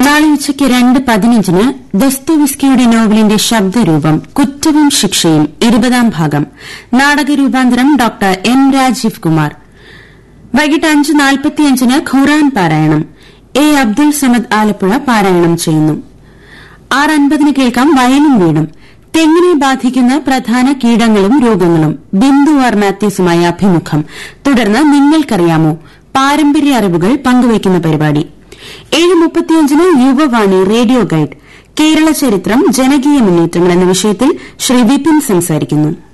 നാളെ ഉച്ചയ്ക്ക് രണ്ട് പതിനഞ്ചിന് ദസ്തോവിസ്കിയുടെ നോവലിന്റെ ശബ്ദരൂപം കുറ്റവും ശിക്ഷയും ഇരുപതാം ഭാഗം നാടകരൂപാന്തരം ഡോക്ടർ എം രാജീവ് കുമാർ വൈകിട്ട് അഞ്ച് നാൽപ്പത്തിയഞ്ചിന് ഖുറാൻ പാരായണം എ അബ്ദുൾ സമദ് ആലപ്പുഴ പാരായണം ചെയ്യുന്നു ആറ് അൻപതിന് കേൾക്കാം വയലും വീടും തെങ്ങിനെ ബാധിക്കുന്ന പ്രധാന കീടങ്ങളും രോഗങ്ങളും ബിന്ദു ആർ മാത്യൂസുമായി അഭിമുഖം തുടർന്ന് നിങ്ങൾക്കറിയാമോ പാരമ്പര്യ അറിവുകൾ പങ്കുവയ്ക്കുന്ന പരിപാടി ഏഴ് മുപ്പത്തിയഞ്ചിന് യുവവാണി റേഡിയോ ഗൈഡ് കേരള ചരിത്രം ജനകീയ മുന്നേറ്റങ്ങൾ എന്ന വിഷയത്തിൽ ശ്രീ വിപിൻ സംസാരിക്കുന്നു